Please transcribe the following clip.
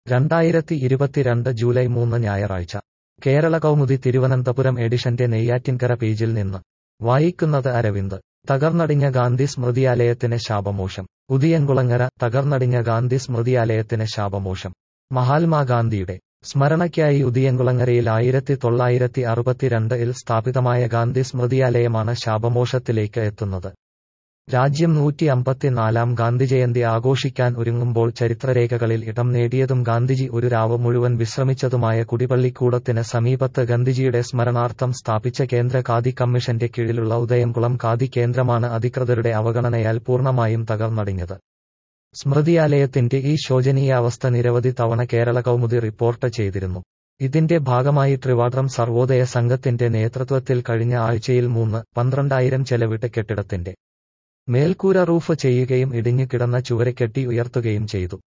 രണ്ടായിരത്തി ഇരുപത്തിരണ്ട് ജൂലൈ മൂന്ന് ഞായറാഴ്ച കേരള കൗമുദി തിരുവനന്തപുരം എഡിഷന്റെ നെയ്യാറ്റിൻകര പേജിൽ നിന്ന് വായിക്കുന്നത് അരവിന്ദ് തകർന്നടിഞ്ഞ ഗാന്ധി സ്മൃതിയാലയത്തിന് ശാപമോഷം ഉദിയൻകുളങ്ങര തകർന്നടിഞ്ഞ ഗാന്ധി സ്മൃതിയാലയത്തിന് ശാപമോഷം മഹാത്മാഗാന്ധിയുടെ സ്മരണയ്ക്കായി ഉദിയൻകുളങ്ങരയിൽ ആയിരത്തി തൊള്ളായിരത്തി അറുപത്തിരണ്ടിൽ സ്ഥാപിതമായ ഗാന്ധി സ്മൃതിയാലയമാണ് ശാപമോഷത്തിലേക്ക് എത്തുന്നത് രാജ്യം നൂറ്റി അമ്പത്തിനാലാം ഗാന്ധിജയന്തി ആഘോഷിക്കാൻ ഒരുങ്ങുമ്പോൾ ചരിത്രരേഖകളിൽ ഇടം നേടിയതും ഗാന്ധിജി ഒരു രാവ് മുഴുവൻ വിശ്രമിച്ചതുമായ കുടിപള്ളിക്കൂടത്തിന് സമീപത്ത് ഗാന്ധിജിയുടെ സ്മരണാർത്ഥം സ്ഥാപിച്ച കേന്ദ്ര ഖാദി കമ്മീഷന്റെ കീഴിലുള്ള ഉദയംകുളം ഖാദി കേന്ദ്രമാണ് അധികൃതരുടെ അവഗണനയാൽ പൂർണ്ണമായും തകർന്നടിഞ്ഞത് സ്മൃതിയാലയത്തിന്റെ ഈ ശോചനീയാവസ്ഥ നിരവധി തവണ കേരള കൗമുദി റിപ്പോർട്ട് ചെയ്തിരുന്നു ഇതിന്റെ ഭാഗമായി ട്രിവാഡ്രം സർവോദയ സംഘത്തിന്റെ നേതൃത്വത്തിൽ കഴിഞ്ഞ ആഴ്ചയിൽ മൂന്ന് പന്ത്രണ്ടായിരം ചെലവിട്ട് കെട്ടിടത്തിന്റെ മേൽക്കൂര റൂഫ് ചെയ്യുകയും ഇടിഞ്ഞു കിടന്ന ചുവരെ കെട്ടി ഉയർത്തുകയും ചെയ്തു